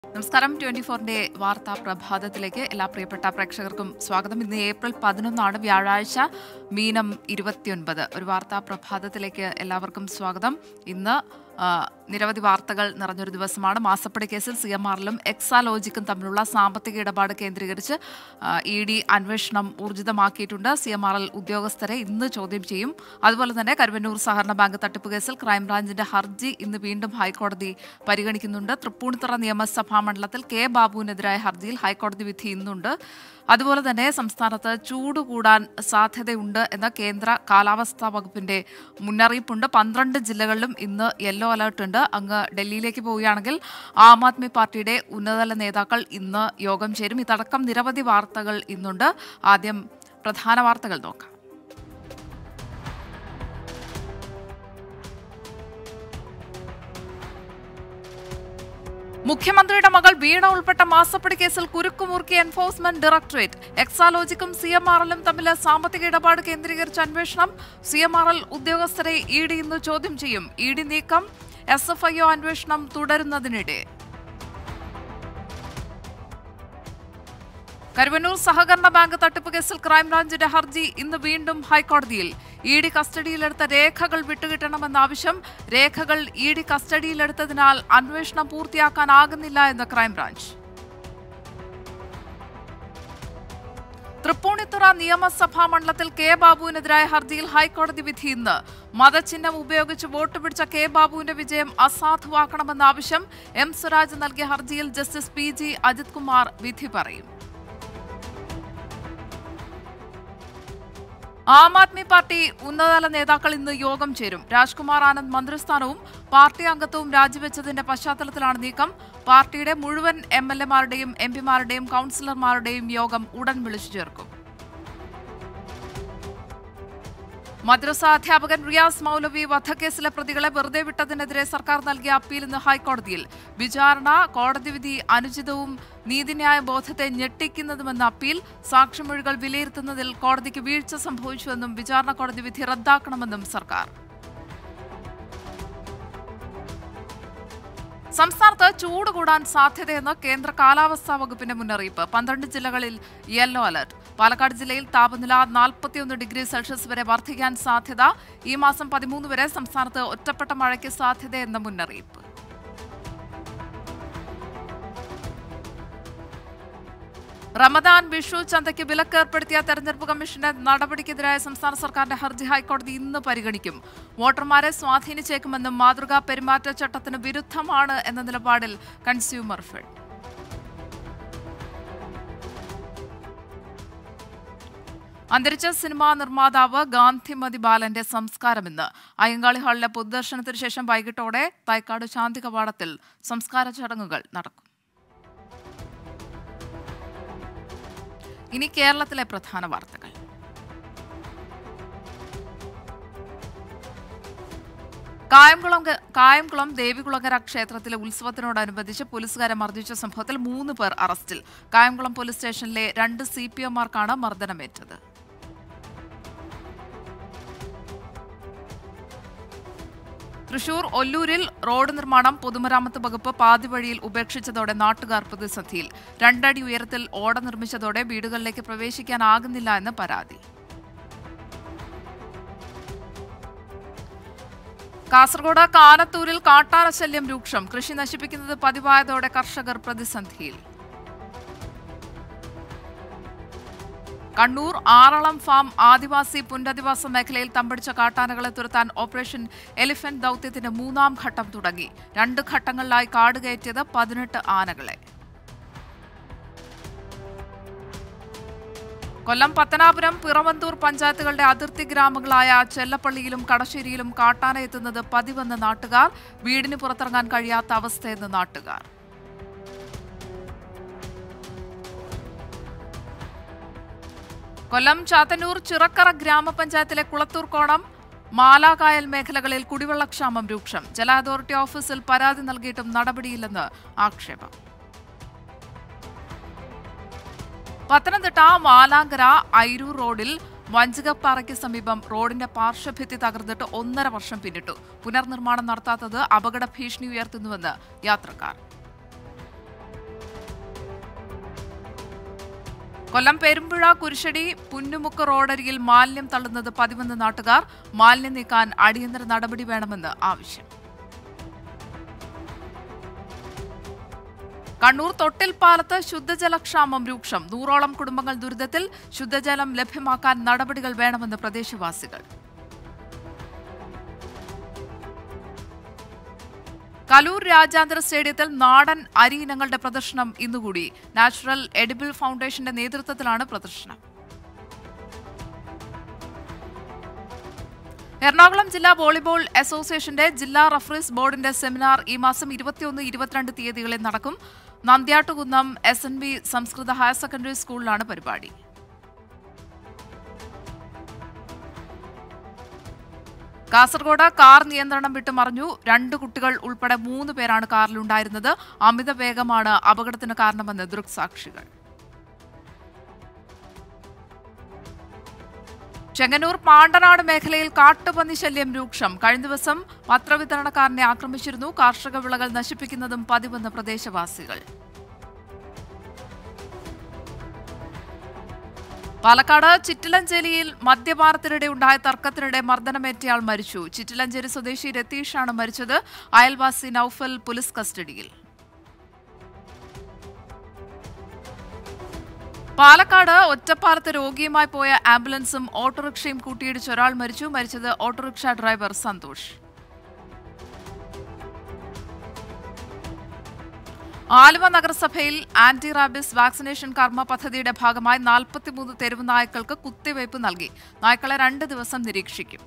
നമസ്കാരം ട്വന്റി ഫോറിന്റെ വാർത്താ പ്രഭാതത്തിലേക്ക് എല്ലാ പ്രിയപ്പെട്ട പ്രേക്ഷകർക്കും സ്വാഗതം ഇന്ന് ഏപ്രിൽ പതിനൊന്നാണ് വ്യാഴാഴ്ച മീനം ഇരുപത്തിയൊൻപത് ഒരു വാർത്താ പ്രഭാതത്തിലേക്ക് എല്ലാവർക്കും സ്വാഗതം ഇന്ന് ആ, നിരവധി വാർത്തകൾ നിറഞ്ഞൊരു ദിവസമാണ് മാസപ്പടി കേസിൽ സി എം ആറിലും എക്സാലോജിക്കും തമ്മിലുള്ള സാമ്പത്തിക ഇടപാട് കേന്ദ്രീകരിച്ച് ഇ ഡി അന്വേഷണം ഊർജിതമാക്കിയിട്ടുണ്ട് സി എം ആർ എൽ ഉദ്യോഗസ്ഥരെ ഇന്ന് ചോദ്യം ചെയ്യും അതുപോലെ തന്നെ കരുവന്നൂർ സഹകരണ ബാങ്ക് തട്ടിപ്പ് കേസിൽ ക്രൈംബ്രാഞ്ചിന്റെ ഹർജി ഇന്ന് വീണ്ടും ഹൈക്കോടതി പരിഗണിക്കുന്നുണ്ട് തൃപ്പൂണിത്തുറ നിയമസഭാ മണ്ഡലത്തിൽ കെ ബാബുവിനെതിരായ ഹർജിയിൽ ഹൈക്കോടതി വിധി ഇന്നുണ്ട് അതുപോലെ തന്നെ സംസ്ഥാനത്ത് ചൂട് കൂടാൻ സാധ്യതയുണ്ട് എന്ന കേന്ദ്ര കാലാവസ്ഥാ വകുപ്പിന്റെ മുന്നറിയിപ്പുണ്ട് പന്ത്രണ്ട് ജില്ലകളിലും ഇന്ന് യെല്ലോ അലർട്ട് ഉണ്ട് അങ്ങ് ഡൽഹിയിലേക്ക് പോവുകയാണെങ്കിൽ ആം ആദ്മി പാർട്ടിയുടെ ഉന്നതതല നേതാക്കൾ ഇന്ന് യോഗം ചേരും ഇതടക്കം നിരവധി വാർത്തകൾ ഇന്നുണ്ട് ആദ്യം പ്രധാന വാർത്തകൾ നോക്കാം മുഖ്യമന്ത്രിയുടെ മകൾ വീണ ഉൾപ്പെട്ട മാസപ്പടി കേസിൽ കുരുക്കുമുറുക്കി എൻഫോഴ്സ്മെന്റ് ഡയറക്ടറേറ്റ് എക്സാലോജിക്കും സി എം ആർ എല്ലും തമ്മിൽ സാമ്പത്തിക ഇടപാട് കേന്ദ്രീകരിച്ച അന്വേഷണം സി എം ആർ എൽ ഉദ്യോഗസ്ഥരെ ഇ ഡി ഇന്ന് ചോദ്യം ചെയ്യും ഇ ഡി നീക്കം എസ് എഫ് ഐ ഒ അന്വേഷണം തുടരുന്നതിനിടെ കരുവന്നൂർ സഹകരണ ബാങ്ക് തട്ടിപ്പ് കേസിൽ ക്രൈംബ്രാഞ്ചിന്റെ ഹർജി ഇന്ന് വീണ്ടും ഹൈക്കോടതിയിൽ ഇ ഡി കസ്റ്റഡിയിലെടുത്ത രേഖകൾ വിട്ടുകിട്ടണമെന്ന ആവശ്യം രേഖകൾ ഇ ഡി കസ്റ്റഡിയിലെടുത്തതിനാൽ അന്വേഷണം പൂർത്തിയാക്കാനാകുന്നില്ല എന്ന് ക്രൈംബ്രാഞ്ച് തൃപ്പൂണിത്തുറ നിയമസഭാ മണ്ഡലത്തിൽ കെ ബാബുവിനെതിരായ ഹർജിയിൽ ഹൈക്കോടതി വിധി ഇന്ന് മതചിഹ്നം ഉപയോഗിച്ച് വോട്ട് പിടിച്ച കെ ബാബുവിന്റെ വിജയം അസാധുവാക്കണമെന്ന ആവശ്യം എം സ്വരാജ് നൽകിയ ഹർജിയിൽ justice P G Ajith Kumar വിധി പറയും ആം ആദ്മി പാർട്ടി ഉന്നതതല നേതാക്കൾ ഇന്ന് യോഗം ചേരും രാജ്കുമാർ ആനന്ദ് മന്ത്രിസ്ഥാനവും പാർട്ടി അംഗത്വവും രാജിവെച്ചതിന്റെ പശ്ചാത്തലത്തിലാണ് നീക്കം പാർട്ടിയുടെ മുഴുവൻ എം എൽ എമാരുടെയും എം പിമാരുടെയും കൌൺസിലർമാരുടെയും യോഗം ഉടൻ വിളിച്ചു ചേർക്കും മദ്രസ അധ്യാപകൻ റിയാസ് മൗലവി വധക്കേസിലെ പ്രതികളെ വെറുതെ വിട്ടതിനെതിരെ സർക്കാർ നൽകിയ അപ്പീൽ ഇന്ന് ഹൈക്കോടതിയിൽ വിചാരണ കോടതി വിധി അനുചിതവും നീതിന്യായ ബോധത്തെ ഞെട്ടിക്കുന്നതുമെന്ന അപ്പീൽ സാക്ഷിമൊഴികൾ വിലയിരുത്തുന്നതിൽ കോടതിക്ക് വീഴ്ച സംഭവിച്ചുവെന്നും വിചാരണ കോടതി വിധി റദ്ദാക്കണമെന്നും സർക്കാർ സംസ്ഥാനത്ത് ചൂട് കൂടാൻ സാധ്യതയെന്ന് കേന്ദ്ര കാലാവസ്ഥാ വകുപ്പിന്റെ മുന്നറിയിപ്പ് പന്ത്രണ്ട് ജില്ലകളിൽ യെല്ലോ അലർട്ട് പാലക്കാട് ജില്ലയിൽ താപനില നാൽപ്പത്തിയൊന്ന് ഡിഗ്രി സെൽഷ്യസ് വരെ വർദ്ധിക്കാൻ സാധ്യത ഈ മാസം പതിമൂന്ന് വരെ സംസ്ഥാനത്ത് ഒറ്റപ്പെട്ട മഴയ്ക്ക് സാധ്യതയെന്ന മുന്നറിയിപ്പ് റമദാൻ വിഷു ചന്തയ്ക്ക് വിലക്ക് ഏർപ്പെടുത്തിയ തെരഞ്ഞെടുപ്പ് കമ്മീഷന്റെ നടപടിക്കെതിരായ സംസ്ഥാന സർക്കാരിന്റെ ഹർജി ഹൈക്കോടതി ഇന്ന് പരിഗണിക്കും വോട്ടർമാരെ സ്വാധീനിച്ചേക്കുമെന്നും മാതൃകാ പെരുമാറ്റച്ചട്ടത്തിന് വിരുദ്ധമാണ് എന്ന നിലപാടിൽ കൺസ്യൂമർ ഫെഡ് അന്തരിച്ച സിനിമാ നിർമ്മാതാവ് ഗാന്ധിമതി ബാലന്റെ സംസ്കാരം ഇന്ന് അയ്യങ്കാളി ഹാളിലെ പൊതുദർശനത്തിന് ശേഷം വൈകിട്ടോടെ തൈക്കാട് ശാന്തി കവാടത്തിൽ സംസ്കാര ചടങ്ങുകൾ നടക്കും ഇനി കേരളത്തിലെ പ്രധാന വാർത്തകൾ കായംകുളം കായംകുളം ദേവികുളങ്ങര ക്ഷേത്രത്തിലെ ഉത്സവത്തിനോടനുബന്ധിച്ച് പോലീസുകാരെ മർദ്ദിച്ച സംഭവത്തിൽ മൂന്ന് പേർ അറസ്റ്റിൽ കായംകുളം പോലീസ് സ്റ്റേഷനിലെ രണ്ട് സി പി എമാർക്കാണ് മർദ്ദനമേറ്റത് തൃശൂർ ഒല്ലൂരിൽ റോഡ് നിർമ്മാണം പൊതുമരാമത്ത് വകുപ്പ് പാതിവഴിയിൽ ഉപേക്ഷിച്ചതോടെ നാട്ടുകാർ പ്രതിസന്ധിയിൽ രണ്ടടി ഉയരത്തിൽ ഓട നിർമ്മിച്ചതോടെ വീടുകളിലേക്ക് പ്രവേശിക്കാനാകുന്നില്ല എന്ന് പരാതി കാസർഗോഡ് കാനത്തൂരിൽ കാട്ടാനശല്യം രൂക്ഷം കൃഷി നശിപ്പിക്കുന്നത് പതിവായതോടെ കർഷകർ പ്രതിസന്ധിയിൽ കണ്ണൂർ ആറളം ഫാം ആദിവാസി പുനരധിവാസ മേഖലയിൽ തമ്പടിച്ച കാട്ടാനകളെ തുരത്താൻ ഓപ്പറേഷൻ എലിഫന്റ് ദൌത്യത്തിന്റെ മൂന്നാം ഘട്ടം തുടങ്ങി രണ്ട് ഘട്ടങ്ങളിലായി കാട് കയറ്റിയത് പതിനെട്ട് ആനകളെ കൊല്ലം പത്തനാപുരം പിറവന്തൂർ പഞ്ചായത്തുകളുടെ അതിർത്തി ഗ്രാമങ്ങളായ ചെല്ലപ്പള്ളിയിലും കടശ്ശേരിയിലും കാട്ടാന എത്തുന്നത് പതിവെന്ന് നാട്ടുകാർ വീടിന് പുറത്തിറങ്ങാൻ കഴിയാത്ത അവസ്ഥയെന്ന് നാട്ടുകാർ കൊല്ലം ചാത്തന്നൂർ ചിറക്കറ ഗ്രാമപഞ്ചായത്തിലെ കുളത്തൂർ കോണം മാലാകായൽ മേഖലകളിൽ കുടിവെള്ളക്ഷാമം രൂക്ഷം ജല അതോറിറ്റി ഓഫീസിൽ പരാതി നൽകിയിട്ടും നടപടിയില്ലെന്ന് ആക്ഷേപം പത്തനംതിട്ട മാലാങ്കര ഐരൂർ റോഡിൽ വഞ്ചികപ്പാറയ്ക്ക് സമീപം റോഡിന്റെ പാർശ്വഭിത്തി തകർന്നിട്ട് ഒന്നര വർഷം പിന്നിട്ടു പുനർനിർമ്മാണം നടത്താത്തത് അപകട ഭീഷണി ഉയർത്തുന്നുവെന്ന് യാത്രക്കാർ കൊല്ലം പെരുമ്പുഴ കുരിശടി പുന്നുമുക്ക് റോഡരികിൽ മാലിന്യം തള്ളുന്നത് പതിവെന്ന് നാട്ടുകാർ മാലിന്യം നീക്കാൻ അടിയന്തര നടപടി വേണമെന്ന് ആവശ്യം കണ്ണൂർ തൊട്ടിൽപ്പാലത്ത് ശുദ്ധജലക്ഷാമം രൂക്ഷം നൂറോളം കുടുംബങ്ങൾ ദുരിതത്തിൽ ശുദ്ധജലം ലഭ്യമാക്കാൻ നടപടികൾ വേണമെന്ന് പ്രദേശവാസികൾ കലൂർ രാജ്യാന്തര സ്റ്റേഡിയത്തിൽ നാടൻ അരി ഇനങ്ങളുടെ പ്രദർശനം ഇന്നുകൂടി നാച്ചുറൽ എഡിബിൾ ഫൗണ്ടേഷന്റെ നേതൃത്വത്തിലാണ് പ്രദർശനം എറണാകുളം ജില്ലാ വോളിബോൾ അസോസിയേഷന്റെ ജില്ലാ റഫറീസ് ബോർഡിന്റെ സെമിനാർ ഈ മാസം ഇരുപത്തിയൊന്ന് ഇരുപത്തിരണ്ട് തീയതികളിൽ നടക്കും നന്ദ്യാട്ടുകുന്നം എസ് എൻ ബി സംസ്കൃത ഹയർ സെക്കൻഡറി സ്കൂളിലാണ് പരിപാടി കാസർഗോഡ് കാർ നിയന്ത്രണം വിട്ട് മറിഞ്ഞു രണ്ട് കുട്ടികൾ ഉൾപ്പെടെ മൂന്ന് പേരാണ് കാറിലുണ്ടായിരുന്നത് അമിത വേഗമാണ് അപകടത്തിന് കാരണമെന്ന് ദൃക്സാക്ഷികൾ ചെങ്ങന്നൂർ പാണ്ടനാട് മേഖലയിൽ കാട്ടുപന്നി ശല്യം രൂക്ഷം കഴിഞ്ഞ ദിവസം പത്രവിതരണക്കാരനെ ആക്രമിച്ചിരുന്നു കാർഷിക വിളകൾ നശിപ്പിക്കുന്നതും പതിവെന്ന് പ്രദേശവാസികൾ പാലക്കാട് ചിറ്റിലഞ്ചേരിയിൽ മദ്യപാനത്തിനിടെ ഉണ്ടായ തർക്കത്തിനിടെ മർദ്ദനമേറ്റയാൾ മരിച്ചു ചിറ്റിലഞ്ചേരി സ്വദേശി രതീഷാണ് മരിച്ചത് അയൽവാസി നൌഫൽ പോലീസ് കസ്റ്റഡിയിൽ പാലക്കാട് ഒറ്റപ്പാലത്ത് രോഗിയുമായി പോയ ആംബുലൻസും ഓട്ടോറിക്ഷയും കൂട്ടിയിടിച്ച് ഒരാൾ മരിച്ചു മരിച്ചത് ഓട്ടോറിക്ഷ ഡ്രൈവർ സന്തോഷ് ആലുവ നഗരസഭയിൽ ആന്റി റാബിസ് വാക്സിനേഷൻ കർമ്മ പദ്ധതിയുടെ ഭാഗമായി നാൽപ്പത്തിമൂന്ന് തെരുവ് നായ്ക്കൾക്ക് കുത്തിവയ്പ് നൽകി നായ്ക്കളെ രണ്ട് ദിവസം നിരീക്ഷിക്കും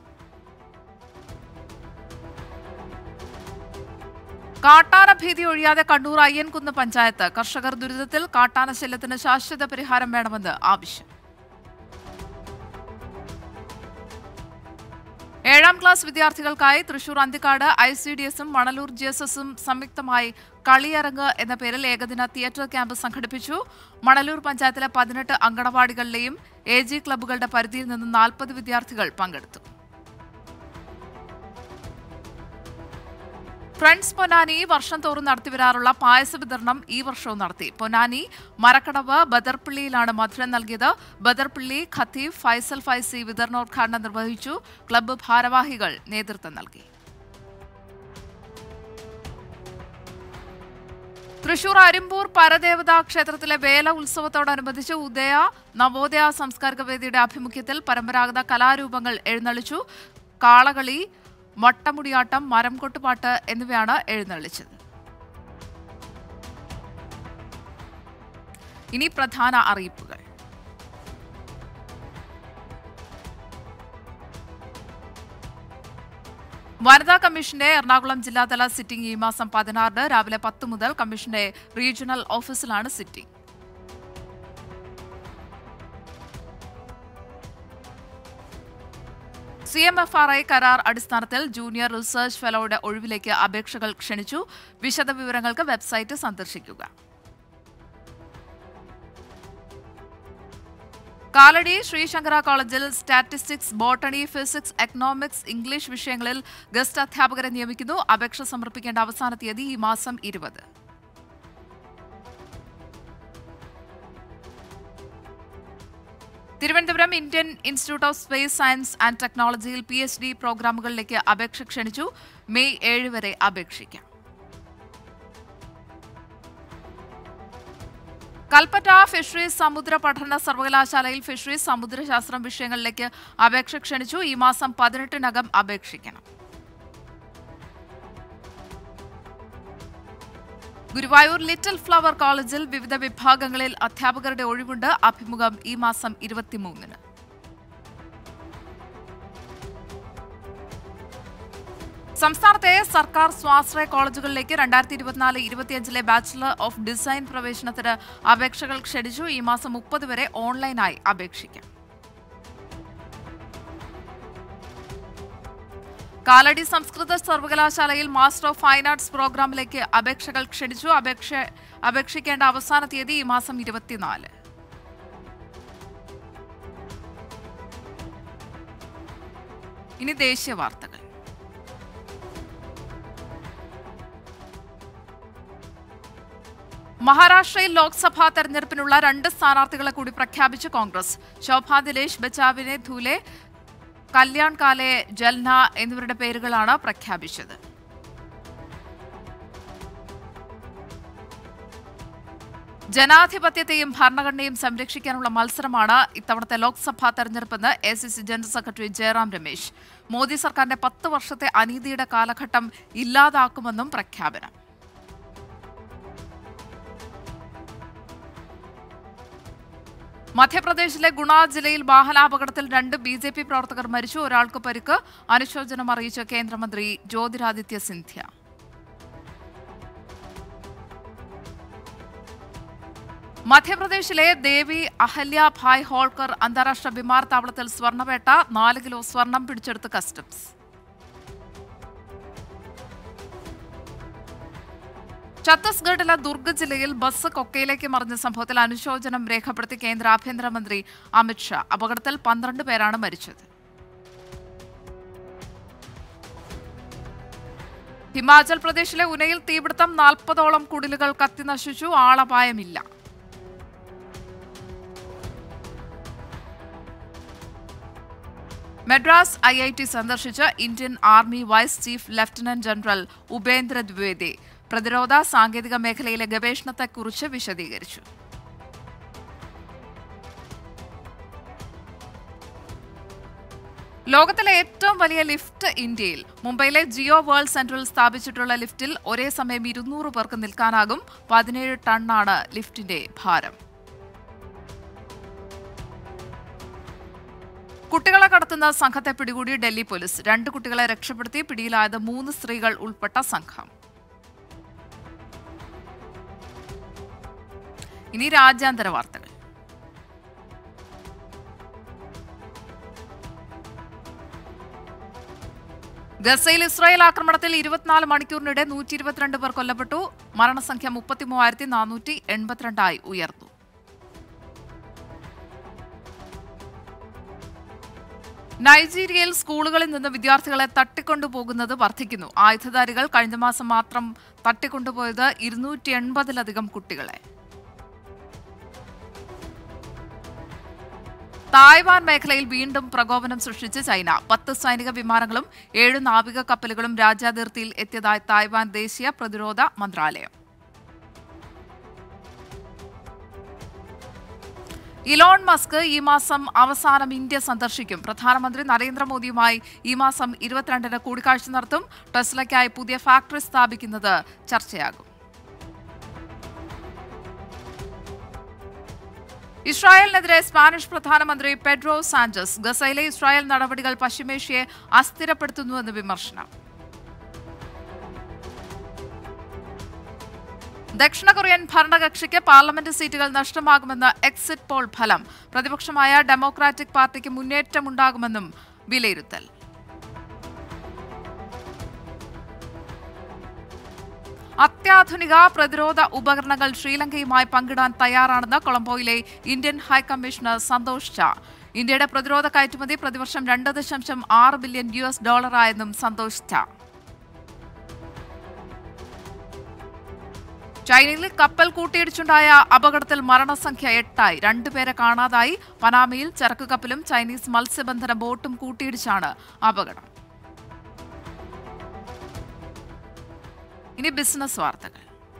കാട്ടാന ഭീതി ഒഴിയാതെ കണ്ണൂർ അയ്യൻകുന്ന് പഞ്ചായത്ത് കർഷകർ ദുരിതത്തിൽ കാട്ടാന ശല്യത്തിന് ശാശ്വത പരിഹാരം വേണമെന്ന് ആവശ്യം ഏഴാം ക്ലാസ് വിദ്യാർത്ഥികൾക്കായി Thrissur Anthikkad I C D എസും മണലൂർ ജി എസ് എസും സംയുക്തമായി കളിയരങ്ങ് എന്ന പേരിൽ ഏകദിന തിയേറ്റർ ക്യാമ്പ് സംഘടിപ്പിച്ചു മണലൂർ പഞ്ചായത്തിലെ പതിനെട്ട് അങ്കണവാടികളിലെയും എ ജി ക്ലബ്ബുകളുടെ പരിധിയിൽ നിന്ന് നാൽപ്പത് വിദ്യാർത്ഥികൾ പങ്കെടുത്തു ഫ്രണ്ട്സ് പൊന്നാനി വർഷം തോറും നടത്തിവരാറുള്ള പായസ വിതരണം ഈ വർഷവും നടത്തി പൊന്നാനി മരക്കടവ് ബദർപ്പള്ളിയിലാണ് മധുരം നൽകിയത് ബദർപ്പള്ളി ഖത്തീഫ് ഫൈസൽ ഫൈസി വിതരണോദ്ഘാടനം നിർവഹിച്ചു ക്ലബ്ബ് ഭാരവാഹികൾ നേതൃത്വം നൽകി തൃശൂർ അരിമ്പൂർ പരദേവതാ ക്ഷേത്രത്തിലെ വേല ഉത്സവത്തോടനുബന്ധിച്ച് ഉദയ നവോദയ സാംസ്കാരിക വേദിയുടെ ആഭിമുഖ്യത്തിൽ പരമ്പരാഗത കലാരൂപങ്ങൾ എഴുന്നള്ളിച്ചു കാളകളി മട്ടമുടിയാട്ടം മരംകൊട്ടുപാട്ട് എന്നിവയാണ് എഴുന്നള്ളിച്ചത് ഇനി പ്രധാന അറിയിപ്പുകൾ വനിതാ കമ്മീഷന്റെ എറണാകുളം ജില്ലാതല സിറ്റിംഗ് ഈ മാസം പതിനാറിന് രാവിലെ പത്ത് മുതൽ കമ്മീഷന്റെ റീജിയണൽ ഓഫീസിലാണ് sitting C M F R I കരാർ അടിസ്ഥാനത്തിൽ ജൂനിയർ റിസർച്ച് ഫെലോയുടെ ഒഴിവിലേക്ക് അപേക്ഷകൾ ക്ഷണിച്ചു വിശദവിവരങ്ങൾക്ക് വെബ്സൈറ്റ് സന്ദർശിക്കുക കാലടി ശ്രീശങ്കര കോളേജിൽ statistics botany physics economics English വിഷയങ്ങളിൽ ഗസ്റ്റ് അധ്യാപകരെ നിയമിക്കുന്നു അപേക്ഷ സമർപ്പിക്കേണ്ട അവസാന തീയതി ഈ മാസം ഇരുപത് Thiruvananthapuram Indian institute of space science and ടെക്നോളജിയിൽ പി എച്ച് ഡി പ്രോഗ്രാമുകളിലേക്ക് അപേക്ഷ ക്ഷണിച്ചു മെയ് ഏഴ് വരെ അപേക്ഷിക്കാം കൽപ്പറ്റ ഫിഷറീസ് സമുദ്ര പഠന സർവകലാശാലയിൽ ഫിഷറീസ് സമുദ്രശാസ്ത്രം വിഷയങ്ങളിലേക്ക് അപേക്ഷ ക്ഷണിച്ചു ഈ മാസം പതിനെട്ടിനകം അപേക്ഷിക്കണം ഗുരുവായൂർ ലിറ്റിൽ ഫ്ലവർ കോളേജിൽ വിവിധ വിഭാഗങ്ങളിൽ അധ്യാപകരുടെ ഒഴിവുണ്ട് അഭിമുഖം ഈ മാസം ഇരുപത്തിമൂന്നിന് സംസ്ഥാനത്തെ സർക്കാർ സ്വാശ്രയ കോളേജുകളിലേക്ക് രണ്ടായിരത്തി ഇരുപത്തിനാല് ഇരുപത്തിയഞ്ചിലെ ബാച്ചിലർ ഓഫ് ഡിസൈൻ പ്രവേശനത്തിന് അപേക്ഷകൾ ക്ഷണിച്ചു ഈ മാസം മുപ്പത് വരെ ഓൺലൈനായി അപേക്ഷിക്കാം കാലടി സംസ്കൃത സർവകലാശാലയിൽ മാസ്റ്റർ ഓഫ് ഫൈൻ ആർട്സ് പ്രോഗ്രാമിലേക്ക് അപേക്ഷകൾ ക്ഷണിച്ചു അപേക്ഷ അപേക്ഷിക്കേണ്ട അവസാന തീയതി ഈ മാസം ഇരുപത്തിനാല് ഇനി ദേശീയ വാർത്തകൾ മഹാരാഷ്ട്രയിൽ ലോക്സഭാ തെരഞ്ഞെടുപ്പിനുള്ള രണ്ട് സ്ഥാനാർത്ഥികളെ കൂടി പ്രഖ്യാപിച്ച് കോൺഗ്രസ് ശോഭാ ദിലേഷ് ബച്ചാവിനെ ധൂലെ കല്യാൺ കാലെ ജൽന എന്നിവരുടെ പേരുകളാണ് പ്രഖ്യാപിച്ചത് ജനാധിപത്യത്തെയും ഭരണഘടനയും സംരക്ഷിക്കാനുള്ള മത്സരമാണ് ഇത്തവണത്തെ ലോക്സഭാ തെരഞ്ഞെടുപ്പെന്ന് A C C general secretary Jairam Ramesh Modi സർക്കാരിന്റെ പത്ത് വർഷത്തെ അനീതിയുടെ കാലഘട്ടം ഇല്ലാതാക്കുമെന്നും പ്രഖ്യാപനം മധ്യപ്രദേശിലെ ഗുണ ജില്ലയിൽ വാഹനാപകടത്തിൽ രണ്ട് ബി ജെ പി പ്രവർത്തകർ മരിച്ചു ഒരാൾക്ക് പരിക്ക് അനുശോചനം അറിയിച്ച കേന്ദ്രമന്ത്രി ജ്യോതിരാദിത്യ സിന്ധ്യ മധ്യപ്രദേശിലെ ദേവി അഹല്യ ഭായ് ഹോൾക്കർ അന്താരാഷ്ട്ര വിമാനത്താവളത്തിൽ സ്വർണ്ണവേട്ട നാല് കിലോ സ്വർണം പിടിച്ചെടുത്ത് കസ്റ്റംസ് ഛത്തീസ്ഗഡിലെ ദുർഗ് ജില്ലയിൽ ബസ് കൊക്കയിലേക്ക് മറിഞ്ഞ സംഭവത്തിൽ അനുശോചനം രേഖപ്പെടുത്തി കേന്ദ്ര ആഭ്യന്തരമന്ത്രി അമിത്ഷാ അപകടത്തിൽ പന്ത്രണ്ട് പേരാണ് മരിച്ചത് ഹിമാചൽ പ്രദേശിലെ ഉനയിൽ തീപിടുത്തം നാൽപ്പതോളം കുടിലുകൾ കത്തിനശിച്ചു ആളപായമില്ല മദ്രാസ് ഐ ഐ ടി സന്ദർശിച്ച Indian army vice chief lieutenant general Upendra Dwivedi പ്രതിരോധ സാങ്കേതിക മേഖലയിലെ ഗവേഷണത്തെക്കുറിച്ച് വിശദീകരിച്ചു ലോകത്തിലെ ഏറ്റവും വലിയ ലിഫ്റ്റ് ഇന്ത്യയിൽ മുംബൈയിലെ ജിയോ വേൾഡ് സെന്ററിൽ സ്ഥാപിച്ചിട്ടുള്ള ലിഫ്റ്റിൽ ഒരേ സമയം ഇരുന്നൂറ് പേർക്ക് നിൽക്കാനാകും പതിനേഴ് ടണ്ണാണ് ലിഫ്റ്റിന്റെ ഭാരം കുട്ടികളെ കടത്തുന്ന സംഘത്തെ പിടികൂടി ഡൽഹി പോലീസ് രണ്ട് കുട്ടികളെ രക്ഷപ്പെടുത്തി പിടിയിലായത് മൂന്ന് സ്ത്രീകൾ ഉൾപ്പെട്ട സംഘം ഇനി രാജ്യാന്തര വാർത്തകൾ ഗസയിൽ ഇസ്രായേൽ ആക്രമണത്തിൽ ഇരുപത്തിനാല് മണിക്കൂറിനിടെ നൂറ്റി ഇരുപത്തിരണ്ട് പേർ കൊല്ലപ്പെട്ടു മരണസംഖ്യ മുപ്പത്തി മൂവായിരത്തി നാനൂറ്റി എൺപത്തിരണ്ടായി ഉയർന്നു നൈജീരിയയിൽ സ്കൂളുകളിൽ നിന്ന് വിദ്യാർത്ഥികളെ തട്ടിക്കൊണ്ടുപോകുന്നത് വർദ്ധിക്കുന്നു ആയുധധാരികൾ കഴിഞ്ഞ മാസം മാത്രം തട്ടിക്കൊണ്ടുപോയത് ഇരുന്നൂറ്റി എൺപതിലധികം കുട്ടികളെ തായ്വാൻ മേഖലയിൽ വീണ്ടും പ്രകോപനം സൃഷ്ടിച്ച് ചൈന പത്ത് സൈനിക വിമാനങ്ങളും ഏഴ് നാവിക കപ്പലുകളും രാജ്യാതിർത്തിയിൽ എത്തിയതായി തായ്വാൻ ദേശീയ പ്രതിരോധ മന്ത്രാലയം ഇലോൺ മസ്ക് ഈ മാസം അവസാനം ഇന്ത്യ സന്ദർശിക്കും പ്രധാനമന്ത്രി നരേന്ദ്രമോദിയുമായി ഈ മാസം ഇരുപത്തിരണ്ടിന് കൂടിക്കാഴ്ച നടത്തും ടെസ്ലയ്ക്കായി പുതിയ ഫാക്ടറി സ്ഥാപിക്കുന്നത് ചർച്ചയാകും ഇസ്രായേലിനെതിരെ സ്പാനിഷ് പ്രധാനമന്ത്രി പെഡ്രോ സാഞ്ചസ് ഗസയിലെ ഇസ്രായേൽ നടപടികൾ പശ്ചിമേഷ്യയെ അസ്ഥിരപ്പെടുത്തുന്നുവെന്ന് വിമർശനം ദക്ഷിണ കൊറിയൻ ഭരണകക്ഷിക്ക് പാർലമെന്റ് സീറ്റുകൾ നഷ്ടമാകുമെന്ന് എക്സിറ്റ് പോൾ ഫലം പ്രതിപക്ഷമായ ഡെമോക്രാറ്റിക് പാർട്ടിക്ക് മുന്നേറ്റമുണ്ടാകുമെന്നും വിലയിരുത്തൽ അത്യാധുനിക പ്രതിരോധ ഉപകരണങ്ങൾ ശ്രീലങ്കയുമായി പങ്കിടാൻ തയ്യാറാണെന്ന് കൊളംബോയിലെ ഇന്ത്യൻ ഹൈക്കമ്മീഷണർ സന്തോഷ് ഝാ ഇന്ത്യയുടെ പ്രതിരോധ കയറ്റുമതി പ്രതിവർഷം രണ്ട് ദശാംശം ആറ് ബില്യൺ യു എസ് ഡോളറായെന്നും സന്തോഷ് ഝാ ചൈനയിൽ കപ്പൽ കൂട്ടിയിടിച്ചുണ്ടായ അപകടത്തിൽ മരണസംഖ്യ എട്ടായി രണ്ടുപേരെ കാണാതായി പനാമയിൽ ചരക്ക് കപ്പലും ചൈനീസ് മത്സ്യബന്ധന ബോട്ടും കൂട്ടിയിടിച്ചാണ് അപകടം ഇനി ബിസിനസ് വാർത്തകൾ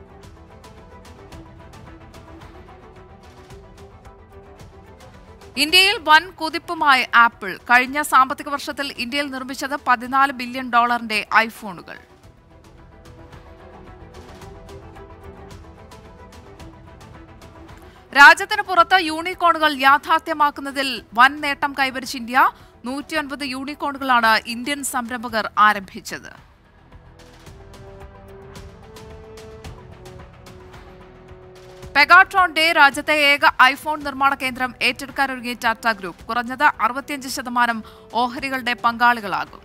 ഇന്ത്യയിൽ വൻ കുതിപ്പുമായി ആപ്പിൾ കഴിഞ്ഞ സാമ്പത്തിക വർഷത്തിൽ ഇന്ത്യയിൽ നിർമ്മിച്ചത് പതിനാല് ബില്യൺ ഡോളറിന്റെ ഐഫോണുകൾ രാജ്യത്തിന് പുറത്ത് യൂണിക്കോണുകൾ യാഥാർത്ഥ്യമാക്കുന്നതിൽ വൻ നേട്ടം കൈവരിച്ച ഇന്ത്യ നൂറ്റിയൊൻപത് യൂണിക്കോണുകളാണ് ഇന്ത്യൻ സംരംഭകർ ആരംഭിച്ചത് പെഗാട്രോൺ ഡേ രാജ്യത്തെ ഏക ഐഫോൺ നിർമ്മാണ കേന്ദ്രം ഏറ്റെടുക്കാനൊരുങ്ങിയ ടാറ്റ ഗ്രൂപ്പ് കുറഞ്ഞത് അറുപത്തിയഞ്ച് ശതമാനം ഓഹരികളുടെ പങ്കാളികളാകും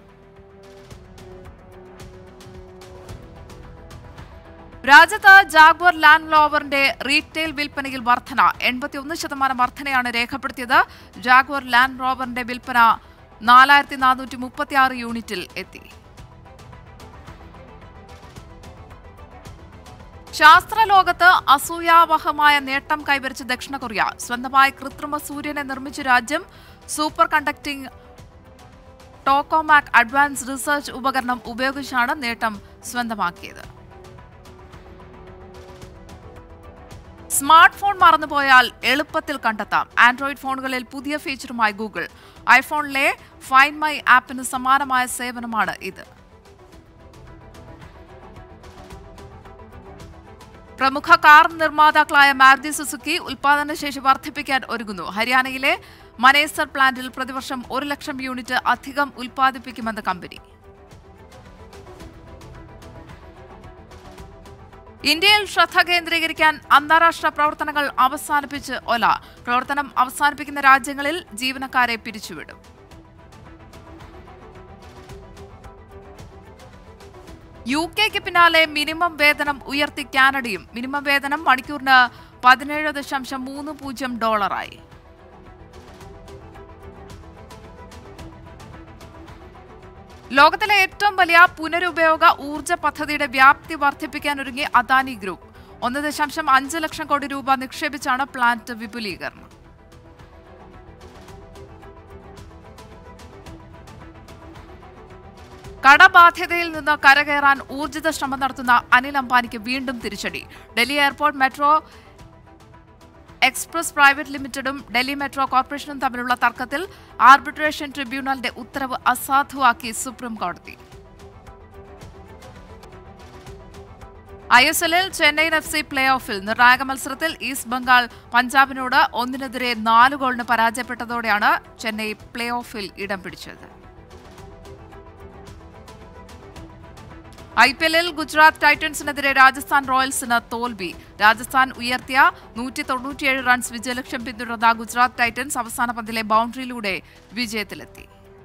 രാജ്യത്ത് ജാഗ്വർ ലാൻഡ് ലോവറിന്റെ റീറ്റെയിൽ വിൽപ്പനയിൽ വർധന എൺപത്തിയൊന്ന് ശതമാനം വർധനയാണ് രേഖപ്പെടുത്തിയത് ജാഗ്വർ ലാൻഡ് റോവറിന്റെ വിൽപ്പന നാലായിരത്തി നാനൂറ്റി മുപ്പത്തി ആറ് യൂണിറ്റിൽ എത്തി ശാസ്ത്രലോകത്ത് അസൂയാവഹമായ നേട്ടം കൈവരിച്ച ദക്ഷിണ കൊറിയ സ്വന്തമായി കൃത്രിമ സൂര്യനെ നിർമ്മിച്ച രാജ്യം superconducting tokamak advance research ഉപകരണം ഉപയോഗിച്ചാണ് നേട്ടം സ്വന്തമാക്കിയത് സ്മാർട്ട് ഫോൺ മറന്നുപോയാൽ എളുപ്പത്തിൽ കണ്ടെത്താം ആൻഡ്രോയിഡ് ഫോണുകളിൽ പുതിയ ഫീച്ചറുമായി ഗൂഗിൾ ഐഫോണിലെ ഫൈൻഡ് മൈ ആപ്പിന് സമാനമായ സേവനമാണ് ഇത് പ്രമുഖ കാർ നിർമ്മാതാക്കളായ മാരുതി സുസുക്കി ഉൽപാദനശേഷി വർദ്ധിപ്പിക്കാൻ ഒരുങ്ങുന്നു ഹരിയാനയിലെ മനേസർ പ്ലാന്റിൽ പ്രതിവർഷം ഒരു ലക്ഷം യൂണിറ്റ് അധികം ഉൽപ്പാദിപ്പിക്കുമെന്ന് കമ്പനി ഇന്ത്യയിൽ ശ്രദ്ധ കേന്ദ്രീകരിക്കാൻ അന്താരാഷ്ട്ര പ്രവർത്തനങ്ങൾ അവസാനിപ്പിച്ച് ഒല പ്രവർത്തനം അവസാനിപ്പിക്കുന്ന രാജ്യങ്ങളിൽ ജീവനക്കാരെ പിരിച്ചുവിടും യു കെക്ക് പിന്നാലെ മിനിമം വേതനം ഉയർത്തി കാനഡയും മിനിമം വേതനം മണിക്കൂറിന് പതിനേഴ് ദശാംശം മൂന്ന് പൂജ്യം ഡോളറായി ലോകത്തിലെ ഏറ്റവും വലിയ പുനരുപയോഗ ഊർജ പദ്ധതിയുടെ വ്യാപ്തി വർദ്ധിപ്പിക്കാനൊരുങ്ങി അദാനി ഗ്രൂപ്പ് ഒന്ന് ദശാംശം അഞ്ച് ലക്ഷം കോടി രൂപ നിക്ഷേപിച്ചാണ് പ്ലാന്റ് വിപുലീകരണം കടബാധ്യതയിൽ നിന്ന് കരകയറാൻ ഊർജിത ശ്രമം നടത്തുന്ന അനിൽ അംബാനിക്ക് വീണ്ടും തിരിച്ചടി Delhi airport metro express private ലിമിറ്റഡും ഡൽഹി മെട്രോ കോർപ്പറേഷനും തമ്മിലുള്ള തർക്കത്തിൽ ആർബിട്രേഷൻ ട്രിബ്യൂണലിന്റെ ഉത്തരവ് അസാധുവാക്കി സുപ്രീം കോടതി ഐ എസ് എല്ലിൽ ചെന്നൈയിൻ എഫ് സി പ്ലേ ഓഫിൽ നിർണായക മത്സരത്തിൽ ഈസ്റ്റ് ബംഗാൾ പഞ്ചാബിനോട് ഒന്നിനെതിരെ നാല് ഗോളിന് പരാജയപ്പെട്ടതോടെയാണ് ചെന്നൈ പ്ലേ ഓഫിൽ ഇടം പിടിച്ചത് ഐ പി എല്ലിൽ ഗുജറാത്ത് ടൈറ്റൻസിനെതിരെ രാജസ്ഥാൻ റോയൽസിന് തോൽവി രാജസ്ഥാൻ ഉയർത്തിയ നൂറ്റി തൊണ്ണൂറ്റിയേഴ് റൺസ് വിജയലക്ഷ്യം പിന്തുടർന്ന ഗുജറാത്ത് ടൈറ്റൻസ് അവസാന പന്തിലെ ബൗണ്ടറിയിലൂടെ വിജയത്തിലെത്തി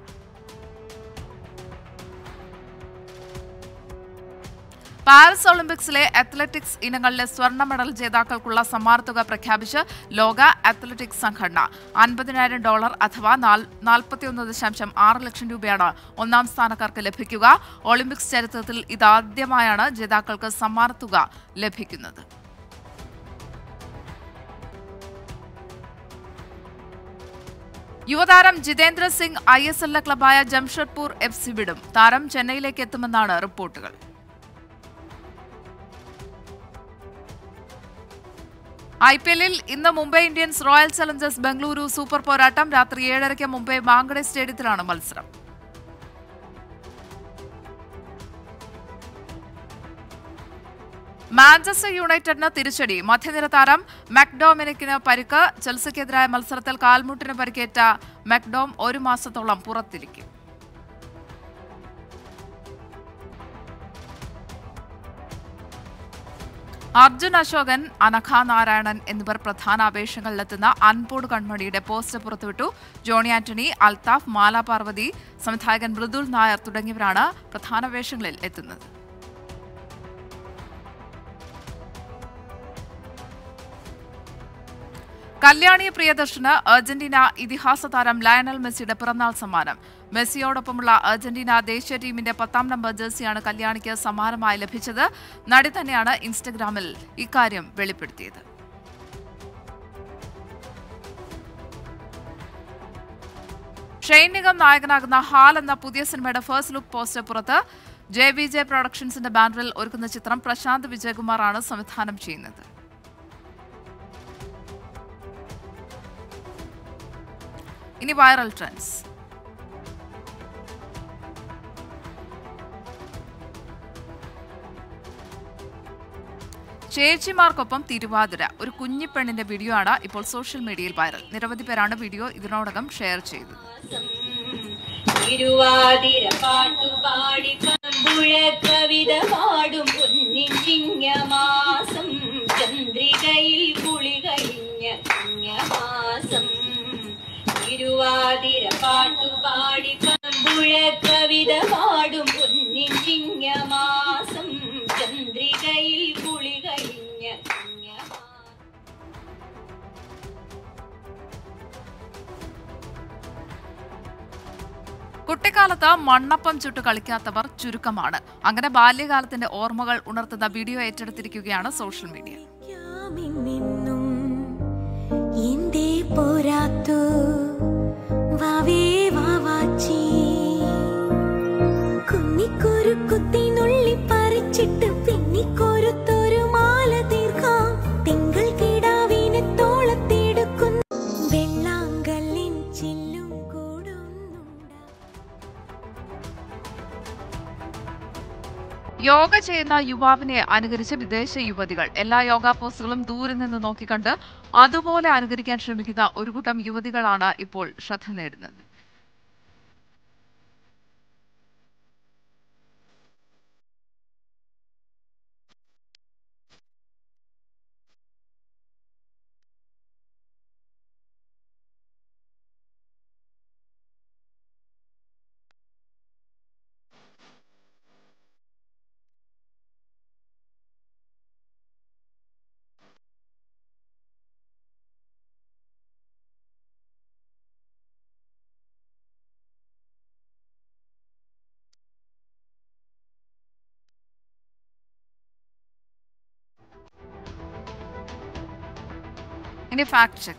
പാരീസ് ഒളിമ്പിക്സിലെ അത്ലറ്റിക്സ് ഇനങ്ങളിലെ സ്വർണ്ണ മെഡൽ ജേതാക്കൾക്കുള്ള സമ്മാനത്തുക പ്രഖ്യാപിച്ച് ലോക അത്ലറ്റിക്സ് സംഘടന അൻപതിനായിരം ഡോളർ അഥവാ നാൽപ്പത്തിയൊന്ന് ദശാംശം ആറ് ലക്ഷം രൂപയാണ് ഒന്നാം സ്ഥാനക്കാർക്ക് ലഭിക്കുക ഒളിമ്പിക്സ് ചരിത്രത്തിൽ ഇതാദ്യമായാണ് ജേതാക്കൾക്ക് സമ്മാനത്തുക ലഭിക്കുന്നത് യുവതാരം ജിതേന്ദ്ര സിംഗ് ഐ എസ് എല്ലിലെ ക്ലബായ ജംഷഡ്പൂർ എഫ് സി വിടും താരം ചെന്നൈയിലേക്ക് എത്തുമെന്നാണ് റിപ്പോർട്ടുകൾ ഐ പി എല്ലിൽ ഇന്ന് Mumbai Indians royal challengers Bengaluru super പോരാട്ടം രാത്രി ഏഴരയ്ക്ക് മുംബൈ മാങ്കഡെ സ്റ്റേഡിയത്തിലാണ് മത്സരം മാഞ്ചസ്റ്റർ യുണൈറ്റഡിന് തിരിച്ചടി മധ്യനിര താരം മക്ഡോമിനിക്കിന് പരിക്ക് ചെൽസിക്കെതിരായ മത്സരത്തിൽ കാൽമുട്ടിന് പരിക്കേറ്റ മക്ഡോം ഒരു മാസത്തോളം പുറത്തിരിക്കും അർജുൻ അശോകൻ അനഘ നാരായണൻ എന്നിവർ പ്രധാന അപേക്ഷകളിലെത്തുന്ന അൻപോട് കൺമണിയുടെ പോസ്റ്റർ പുറത്തുവിട്ടു ജോണി ആന്റണി അൽതാഫ് മാല പാർവതി സംവിധായകൻ മൃദുൽ നായർ തുടങ്ങിയവരാണ് പ്രധാന വേഷങ്ങളിൽ എത്തുന്നത് കല്യാണി പ്രിയദർശന് അർജന്റീന ഇതിഹാസ താരം ലയണൽ മെസ്സിയുടെ പിറന്നാൾ സമ്മാനം മെസ്സിയോടൊപ്പമുള്ള അർജന്റീന ദേശീയ ടീമിന്റെ പത്താം നമ്പർ ജേഴ്സിയാണ് കല്യാണിക്ക് സമ്മാനമായി ലഭിച്ചത് നടി തന്നെയാണ് ഇൻസ്റ്റഗ്രാമിൽ ഇക്കാര്യം വെളിപ്പെടുത്തിയത് ഷെയ്ൻ നിഗം നായകനാകുന്ന ഹാൽ എന്ന പുതിയ സിനിമയുടെ ഫസ്റ്റ് ലുക്ക് പോസ്റ്റർ പുറത്ത് ജെ വി ജെ പ്രൊഡക്ഷൻസിന്റെ ബാനറിൽ ഒരുക്കുന്ന ചിത്രം പ്രശാന്ത് വിജയകുമാറാണ് സംവിധാനം ചെയ്യുന്നത് ഇനി വൈറൽ ട്രെൻഡ്സ് ചേച്ചിമാർക്കൊപ്പം തിരുവാതിര ഒരു കുഞ്ഞിപ്പെണ്ണിന്റെ വീഡിയോ ആണ് ഇപ്പോൾ സോഷ്യൽ മീഡിയയിൽ വൈറൽ നിരവധി പേരാണ് വീഡിയോ ഇതിനോടകം ഷെയർ ചെയ്തത് തിരുവാതിര പാട്ടുപാടി കമ്പുഴ കവിത പാടും പൊന്നിൻ ചിങ്ങമാസം ചന്ദ്രികയിൽ കുളി കഴിഞ്ഞ ചിങ്ങമാസം തിരുവാതിര പാട്ടുപാടി കമ്പുഴ കവിത പാടും പൊന്നിൻ ചിങ്ങമാസം ചന്ദ്രികയിൽ കുളി കഴിഞ്ഞ ചിങ്ങമാസം കുട്ടിക്കാലത്ത് മണ്ണപ്പം ചുട്ട് കളിക്കാത്തവർ ചുരുക്കമാണ് അങ്ങനെ ബാല്യകാലത്തിന്റെ ഓർമ്മകൾ ഉണർത്തുന്ന വീഡിയോ ഏറ്റെടുത്തിരിക്കുകയാണ് സോഷ്യൽ മീഡിയ ിന്നും എന്തേ പോരാത്തു വാവേ വാവാച്ചി കുന്നിക്കൊരു കുത്തി നുള്ളി പറിച്ചിട്ട് പിന്നിക്കൊരുത്തൊരു മാല തീർക്കാം തിങ്കൾ കിടാവിനെ തോളത്തെടുക്കുന്നു വെള്ളാങ്കല്ലിൻ ചില്ലും കൂടുന്നുണ്ട് യോഗ ചെയ്യുന്ന യുവാവിനെ അനുകരിച്ച് വിദേശ യുവതികൾ എല്ലാ യോഗ പോസ്റ്റുകളും ദൂരെ നിന്ന് നോക്കിക്കണ്ട് അതുപോലെ അനുകരിക്കാൻ ശ്രമിക്കുന്ന ഒരു കൂട്ടം യുവതികളാണ് ഇപ്പോൾ ശ്രദ്ധ നേടുന്നത് ഇനി ഫാക്ട് ചെക്ക്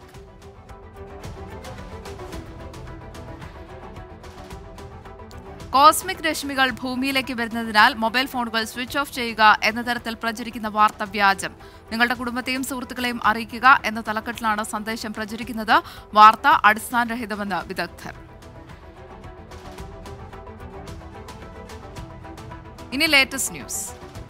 കോസ്മിക് രശ്മികൾ ഭൂമിയിലേക്ക് വരുന്നതിനാൽ മൊബൈൽ ഫോണുകൾ സ്വിച്ച് ഓഫ് ചെയ്യുക എന്ന തരത്തിൽ പ്രചരിക്കുന്ന വാർത്ത വ്യാജം നിങ്ങളുടെ കുടുംബത്തെയും സുഹൃത്തുക്കളെയും അറിയിക്കുക എന്ന തലക്കെട്ടിലാണ് സന്ദേശം പ്രചരിക്കുന്നത് വാർത്ത അടിസ്ഥാനരഹിതമെന്ന് വിദഗ്ധർ ഇനി ലേറ്റസ്റ്റ് ന്യൂസ്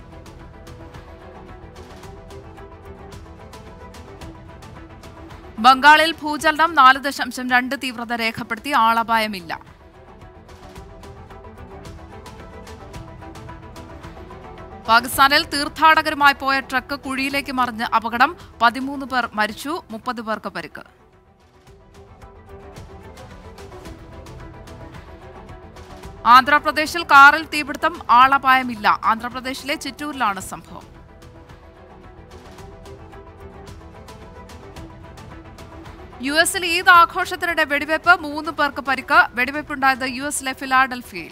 ബംഗാളിൽ ഭൂചലനം നാല് ദശാംശം രണ്ട് തീവ്രത രേഖപ്പെടുത്തി ആളപായമില്ല പാകിസ്ഥാനിൽ തീർത്ഥാടകരുമായി പോയ ട്രക്ക് കുഴിയിലേക്ക് മറിഞ്ഞ് അപകടം പതിമൂന്ന് പേർ മരിച്ചു മുപ്പത് പേർക്ക് പരിക്ക് ആന്ധ്രാപ്രദേശിൽ കാറിൽ തീപിടുത്തം ആളപായമില്ല ആന്ധ്രാപ്രദേശിലെ ചിറ്റൂരിലാണ് സംഭവം യു എസിൽ ഈദ് ആഘോഷത്തിനിടെ വെടിവെപ്പ് മൂന്ന് പേർക്ക് പരിക്ക് വെടിവെപ്പുണ്ടായത് യു എസിലെ ഫിലാഡൽഫിയയിൽ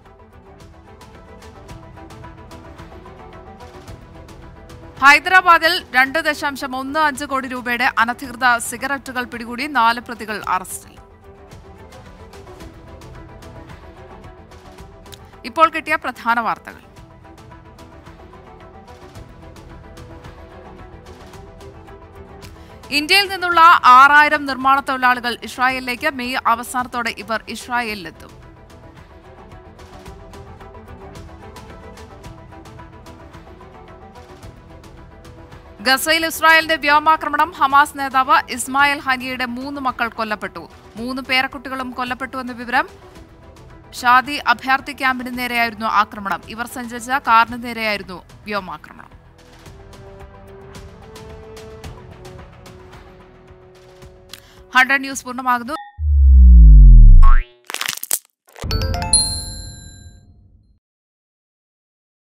ഹൈദരാബാദിൽ രണ്ട് ദശാംശം ഒന്ന് അഞ്ച് കോടി രൂപയുടെ അനധികൃത സിഗരറ്റുകൾ പിടികൂടി നാല് പ്രതികൾ അറസ്റ്റിൽ ഇപ്പോൾ കിട്ടിയ പ്രധാന വാർത്തകൾ ഇന്ത്യയിൽ നിന്നുള്ള ആറായിരം നിർമ്മാണ തൊഴിലാളികൾ ഇസ്രായേലിലേക്ക് മെയ് അവസാനത്തോടെ ഇവർ ഇസ്രായേലിലെത്തും ഗസയിൽ ഇസ്രായേലിന്റെ വ്യോമാക്രമണം ഹമാസ് നേതാവ് ഇസ്മായിൽ ഹനിയയുടെ മൂന്ന് മക്കൾ കൊല്ലപ്പെട്ടു മൂന്ന് പേരക്കുട്ടികളും കൊല്ലപ്പെട്ടുവെന്ന വിവരം ഷാദി അഭയാർത്ഥി ക്യാമ്പിന് നേരെയായിരുന്നു ആക്രമണം ഇവർ സഞ്ചരിച്ച കാറിന് നേരെയായിരുന്നു വ്യോമാക്രമണം ഹൺഡ്രഡ് ന്യൂസ് പൂർണ്ണമാകുന്നു